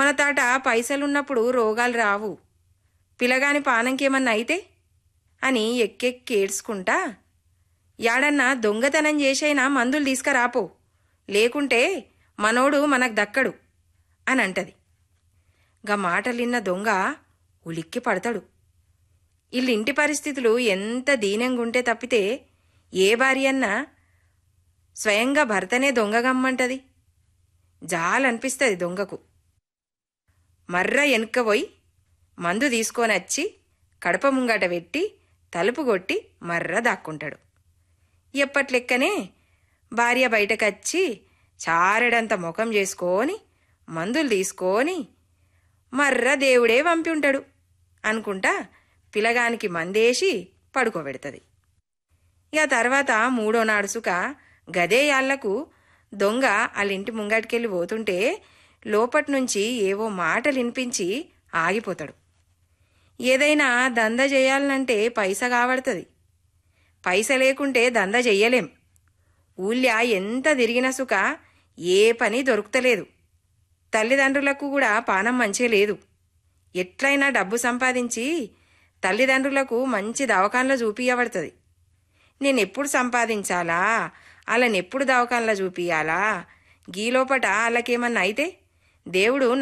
మన తాట పైసలున్నప్పుడు రోగాలు రావు పిలగాని పానంకేమన్నా అయితే అని ఎక్కెక్కి ఏడ్చుకుంటా యాడన్నా దొంగతనం చేసైనా మందులు తీసుకురాపో లేకుంటే మనోడు మనకు దక్కడు అని అంటది గా మాటలిన్న దొంగ ఉలిక్కి పడతాడు వీళ్ళింటి పరిస్థితులు ఎంత దీనంగుంటే తప్పితే ఏ భార్యన్నా స్వయంగా భర్తనే దొంగగమ్మంటది జాలనిపిస్తుంది దొంగకు మర్ర వెనుక్కపోయి మందు తీసుకొనొచ్చి కడప ముంగట పెట్టి తలుపు కొట్టి మర్ర దాక్కుంటాడు ఎప్పట్లెక్కనే భార్య బయటకచ్చి చారెడంత ముఖం చేసుకొని మందులు తీసుకొని మర్ర దేవుడే పంపి ఉంటాడు అనుకుంటా పిలగానికి మందేసి పడుకోబెడుతుంది ఇక తర్వాత మూడో నాడు సుక గదే యాళ్లకు దొంగ వాళ్ళింటి ముంగటికెళ్ళి పోతుంటే లోపటి నుంచి ఏవో మాటలు వినిపించి ఆగిపోతాడు ఏదైనా దంద చేయాలనంటే పైస కావడుతుంది పైస లేకుంటే దంద చెయ్యలేం ఊళ్ళ ఎంత తిరిగిన సుక ఏ పని దొరుకుతలేదు తల్లిదండ్రులకు కూడా పానం మంచిగా లేదు ఎట్లయినా డబ్బు సంపాదించి తల్లిదండ్రులకు మంచి దవాఖానలో చూపియబడుతుంది నేనెప్పుడు సంపాదించాలా వాళ్ళని ఎప్పుడు దవాఖానలో చూపియాలా గీలోపట వాళ్ళకేమన్నా అయితే దేవుడు